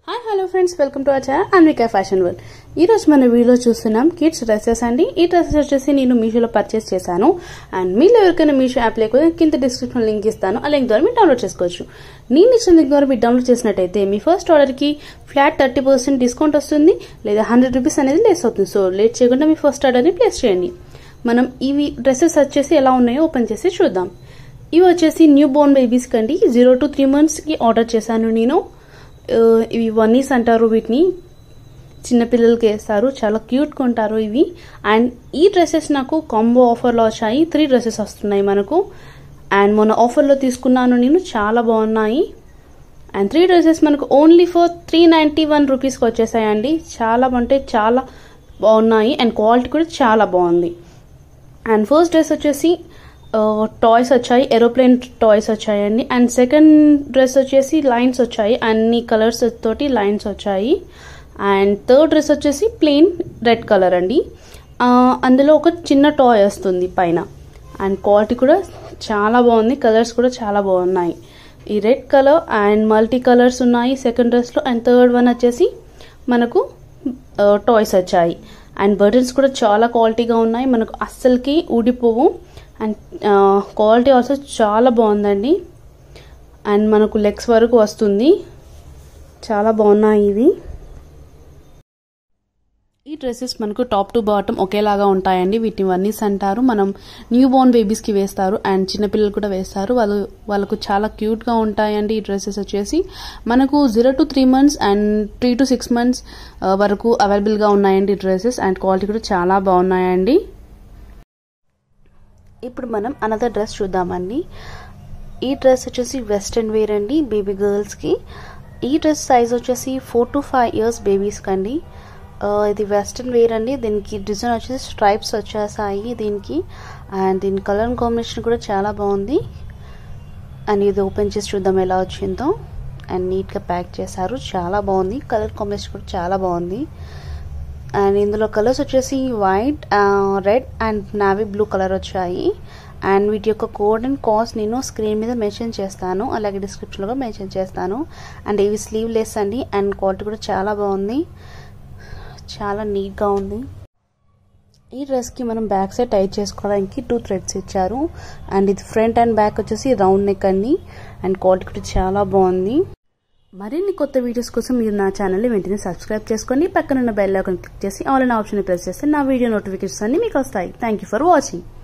hi hello friends welcome to our channel Anvika fashion world ఈ రోజు మన వీడియోలో చూస్తున్నాం కిడ్స్ డ్రెస్సెస్ అండి ఈ డ్రెస్సెస్ వచ్చేసి నేను మీషోలో పర్చేస్ చేశాను అండ్ మీరు ఎవరికైనా మీషో యాప్ లేకపోతే కింద డిస్క్రిప్షన్ లింక్ ఇస్తాను ఆ లింక్ ద్వారా మీరు డౌన్లోడ్ చేసుకోవచ్చు నేను ఇచ్చిన లింక్ ద్వారా మీరు డౌన్లోడ్ చేసినట్టయితే మీ ఫస్ట్ ఆర్డర్కి ఫ్లాట్ థర్టీ పర్సెంట్ డిస్కౌంట్ వస్తుంది లేదా హండ్రెడ్ రూపీస్ అనేది లెస్ అవుతుంది సో లేట్ చేయకుండా మీ ఫస్ట్ ఆర్డర్ని ప్లేస్ చేయండి మనం ఇవి డ్రెస్సెస్ వచ్చేసి ఎలా ఉన్నాయో ఓపెన్ చేసి చూద్దాం ఇవి వచ్చేసి న్యూ బోర్న్ బేబీస్ కండి జీరో టు త్రీ మంత్స్కి ఆర్డర్ చేశాను నేను ఆ, ఇవి వన్నీస్ అంటారు వీటిని చిన్నపిల్లలకి వేస్తారు చాలా క్యూట్గా ఉంటారు ఇవి అండ్ ఈ డ్రెస్సెస్ నాకు కాంబో ఆఫర్లో వచ్చాయి త్రీ డ్రెస్సెస్ వస్తున్నాయి మనకు అండ్ మొన్న ఆఫర్లో తీసుకున్నాను నేను చాలా బాగున్నాయి అండ్ త్రీ డ్రెస్సెస్ మనకు only for three ninety one రూపీస్కి వచ్చేసాయండి చాలా అంటే చాలా బాగున్నాయి అండ్ క్వాలిటీ కూడా చాలా బాగుంది అండ్ ఫస్ట్ డ్రెస్ వచ్చేసి టాయ్స్ వచ్చాయి ఏరోప్లేన్ టాయ్స్ వచ్చాయండి అండ్ సెకండ్ డ్రెస్ వచ్చేసి లైన్స్ వచ్చాయి అన్ని కలర్స్ తోటి లైన్స్ వచ్చాయి అండ్ థర్డ్ డ్రెస్ వచ్చేసి ప్లెయిన్ రెడ్ కలర్ అండి ఆ, అందులో ఒక చిన్న టాయ్ వస్తుంది పైన అండ్ క్వాలిటీ కూడా చాలా బాగుంది కలర్స్ కూడా చాలా బాగున్నాయి ఈ red colour and multi colours ఉన్నాయి సెకండ్ డ్రెస్లో అండ్ థర్డ్ వన్ వచ్చేసి మనకు టాయ్స్ వచ్చాయి అండ్ బటన్స్ కూడా చాలా క్వాలిటీగా ఉన్నాయి మనకు అస్సలకి ఊడిపోవు అండ్ క్వాలిటీ ఆల్సో చాలా బాగుందండి అండ్ మనకు లెగ్స్ వరకు వస్తుంది చాలా బాగున్నాయి ఇవి ఈ డ్రెస్సెస్ మనకు టాప్ టు బాటమ్ ఒకేలాగా ఉంటాయండి వీటిని వన్నీస్ అంటారు మనం న్యూ బోర్న్ బేబీస్కి వేస్తారు అండ్ చిన్నపిల్లలు కూడా వేస్తారు వాళ్ళు వాళ్ళకు చాలా క్యూట్గా ఉంటాయండి ఈ డ్రెస్సెస్ వచ్చేసి మనకు zero to three months and three to six months వరకు అవైలబుల్గా ఉన్నాయండి ఈ డ్రెస్సెస్ అండ్ క్వాలిటీ కూడా చాలా బాగున్నాయండి ఇప్పుడు మనం అనదర్ డ్రెస్ చూద్దామండి ఈ డ్రెస్ వచ్చేసి వెస్ట్రన్ వేర్ అండి బేబీ గర్ల్స్కి ఈ డ్రెస్ సైజ్ వచ్చేసి ఫోర్ టు ఫైవ్ ఇయర్స్ బేబీస్కి అండి ఆ, ఇది వెస్ట్రన్ వేర్ అండి దీనికి డిజైన్ వచ్చేసి స్ట్రైప్స్ వచ్చేసాయి దీనికి అండ్ దీని కలర్ కాంబినేషన్ కూడా చాలా బాగుంది అండ్ ఇది ఓపెన్ చేసి చూద్దాం ఎలా వచ్చిందో అండ్ నీట్గా ప్యాక్ చేశారు చాలా బాగుంది కలర్ కాంబినేషన్ కూడా చాలా బాగుంది అండ్ ఇందులో కలర్స్ వచ్చేసి white red and navy blue colour వచ్చాయి అండ్ వీటి యొక్క కోడ్ అండ్ కాస్ట్ నేను స్క్రీన్ మీద మెన్షన్ చేస్తాను అలాగే డిస్క్రిప్షన్లో కూడా మెన్షన్ చేస్తాను అండ్ ఇవి స్లీవ్ లెస్ అండి అండ్ క్వాలిటీ కూడా చాలా బాగుంది చాలా నీట్గా ఉంది ఈ డ్రెస్కి మనం బ్యాక్ సైడ్ టైట్ చేసుకోవడానికి టూ థ్రెడ్స్ ఇచ్చారు అండ్ ఇది ఫ్రంట్ అండ్ బ్యాక్ వచ్చేసి రౌండ్ నెక్ అండి అండ్ క్వాలిటీ కూడా చాలా బాగుంది మరిన్ని కొత్త వీడియోస్ కోసం మీరు నా ఛానల్ని వెంటనే సబ్స్క్రైబ్ చేసుకోండి పక్కనున్న బెల్ ఐకాన్ క్లిక్ చేసి ఆల్ అనే ఆప్షన్ ప్రెస్ చేస్తే నా వీడియో నోటిఫికేషన్స్ అన్ని మీకు వస్తాయి థ్యాంక్ యూ ఫర్ వాచింగ్